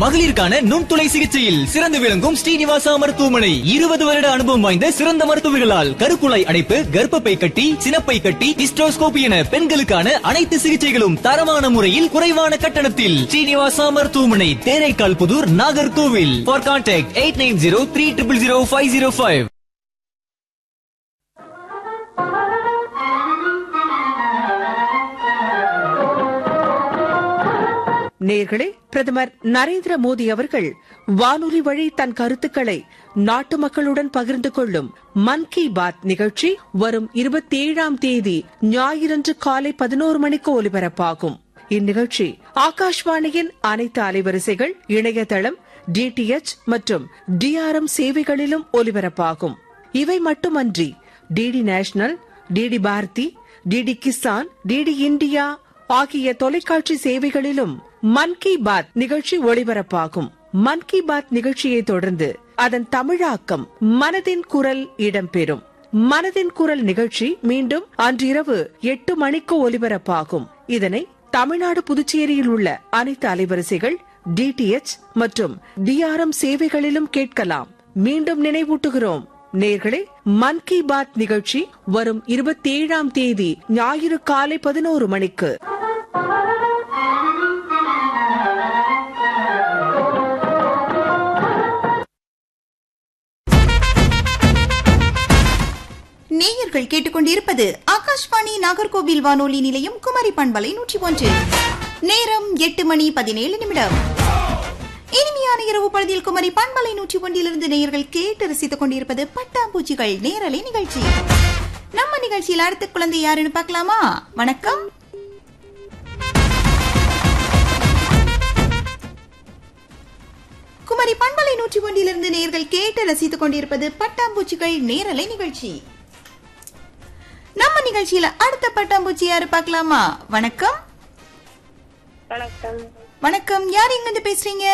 மகளிருக்கான நுண்துளை சிகிச்சையில் சிறந்து விளங்கும் ஸ்ரீனிவாசா மருத்துவமனை இருபது வருட அனுபவம் வாய்ந்த சிறந்த மருத்துவர்களால் கருக்குழாய் அடைப்பு கர்ப்பப்பை கட்டி சினப்பை கட்டி ஹிஸ்டோஸ்கோபி என பெண்களுக்கான அனைத்து சிகிச்சைகளும் தரமான முறையில் குறைவான கட்டணத்தில் ஸ்ரீனிவாசா மருத்துவமனை Theraikal Pudur Nagercoil for contact eight nine zero three triple zero five zero five நேர்களே பிரதமர் நரேந்திர மோடி அவர்கள் வானொலி வழி தன் கருத்துக்களை நாட்டு மக்களுடன் பகிர்ந்து கொள்ளும் மன் கி பாத் நிகழ்ச்சி வரும் இருபத்தி ஏழாம் தேதி ஞாயிறன்று காலை பதினோரு மணிக்கு ஒலிபரப்பாகும் இந்நிகழ்ச்சி ஆகாஷ்வாணியின் அனைத்து அலைவரிசைகள் இணையதளம் டிடிஎச் மற்றும் டிஆர்எம் சேவைகளிலும் ஒலிபரப்பாகும் இவை மட்டுமன்றி DD national DD Bharati DD Kisan DD India ஆகிய தொலைக்காட்சி சேவைகளிலும் மன் கி பாத் நிகழ்ச்சி ஒளிபரப்பாகும் மன் கி பாத் நிகழ்ச்சியை தொடர்ந்து அதன் தமிழாக்கம் மனதின் குரல் இடம்பெறும் மனதின் குரல் நிகழ்ச்சி மீண்டும் அன்றிரவு எட்டு மணிக்கு ஒலிபரப்பாகும் இதனை தமிழ்நாடு புதுச்சேரியில் உள்ள அனைத்து அலைவரிசைகள் டிடிஎச் மற்றும் டிஆர்எம் சேவைகளிலும் கேட்கலாம் மீண்டும் நினைவூட்டுகிறோம் நேர்களே மன் கி பாத் நிகழ்ச்சி வரும் இருபத்தி ஏழாம் தேதி ஞாயிறு காலை பதினோரு மணிக்கு நேயர்கள் கேட்டுக்கொண்டிருப்பது ஆகாஷ்வாணி நாகர்கோவில் வானொலி நிலையம் குமரி பண்பலை நூற்றி ஒன்று நேரம் எட்டு மணி பதினேழு நிமிடம் இனிமையான இரவு பொழுதில் குமரி பண்பலை நூற்றி ஒன்றிலிருந்து நேயர்கள் கேட்டு ரசித்துக் கொண்டிருப்பது பட்டாம்பூச்சிகள் நேரலை நிகழ்ச்சி நம்ம நிகழ்ச்சியில் அடுத்த குழந்தை யாருன்னு பார்க்கலாமா வணக்கம் குமரி பண்பலை நூற்றி ஒன்றிலிருந்து நேயர்கள் கேட்டு ரசித்துக் கொண்டிருப்பது பட்டாம்பூச்சிகள் நேரலை நிகழ்ச்சி நம்ம நிகழ்ச்சியில அடுத்த பட்டாம்பூச்சி யாரு பார்க்கலாமா வணக்கம் வணக்கம் வணக்கம் யார் இங்க இருந்து பேசுறீங்க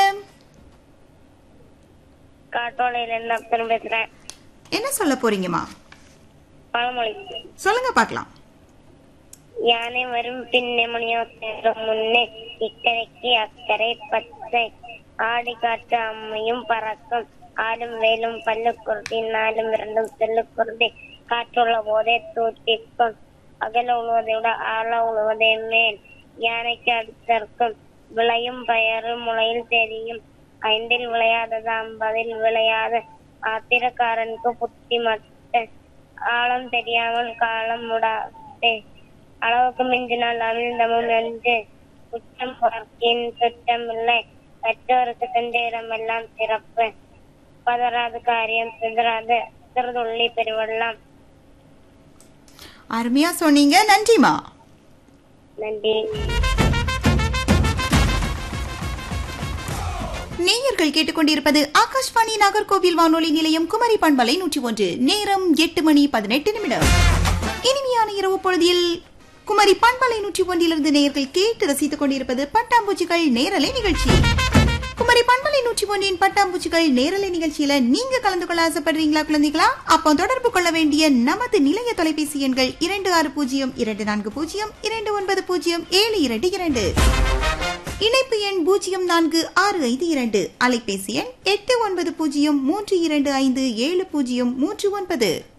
காட்டோலையில இருந்து அப்தன் பேசுறேன் என்ன சொல்ல போறீங்கம்மா பழமொழி சொல்லுங்க பார்க்கலாம் யானை வரும் பின்னே மணியோ சேரும் முன்னே இக்கரைக்கு அக்கறை பச்சை ஆடி காட்டு அம்மையும் பறக்கும் ஆடும் வேலும் பல்லு குருதி நாலும் இரண்டும் செல்லு குருதி காற்றுள்ள போதே தூத்திக்கும் அகல உழுவதை விட ஆழ உழுவதே மேல் யானைக்கு அடுத்திருக்கும் விளையும் பயறு முளையில் தெரியும் ஐந்தில் விளையாதது ஐம்பதில் விளையாத ஆத்திரக்காரனுக்கு புத்தி மட்டு ஆழம் தெரியாமல் காலம் முடாதே அளவுக்கு மிஞ்சினால் அமிழ்ந்தமும் என்று குற்றம் பார்க்கின் சுற்றம் இல்லை பெற்றோருக்கு தந்தையிடம் எல்லாம் சிறப்பு பதறாத காரியம் சிதறாது சிறுதுள்ளி பெருவெல்லாம் அருமையா சொன்னீங்க நன்றிமா நன்றி நேயர்கள் கேட்டுக்கொண்டிருப்பது ஆகாஷ்வாணி நாகர்கோவில் வானொலி நிலையம் குமரி பண்பலை நூற்றி ஒன்று நேரம் எட்டு மணி பதினெட்டு நிமிடம் இனிமையான இரவு பொழுதில் குமரி பண்பலை நூற்றி ஒன்றிலிருந்து நேயர்கள் கேட்டு ரசித்துக் கொண்டிருப்பது பட்டாம்பூச்சிகள் நேரலை நிகழ்ச்சி குமரி பண்பலை நூற்றி ஒன்றின் பட்டாம்பூச்சிகள் நேரலை நிகழ்ச்சியில நீங்க கலந்து கொள்ள ஆசைப்படுறீங்களா குழந்தைகளா அப்போ தொடர்பு கொள்ள வேண்டிய நமது நிலைய தொலைபேசி எண்கள் இரண்டு ஆறு பூஜ்ஜியம் இரண்டு நான்கு பூஜ்ஜியம் இரண்டு ஒன்பது பூஜ்ஜியம் ஏழு இரண்டு இரண்டு இணைப்பு எண் பூஜ்ஜியம் நான்கு ஆறு ஐந்து இரண்டு அலைபேசி எண் எட்டு ஒன்பது பூஜ்ஜியம் மூன்று இரண்டு ஐந்து ஏழு பூஜ்ஜியம் மூன்று ஒன்பது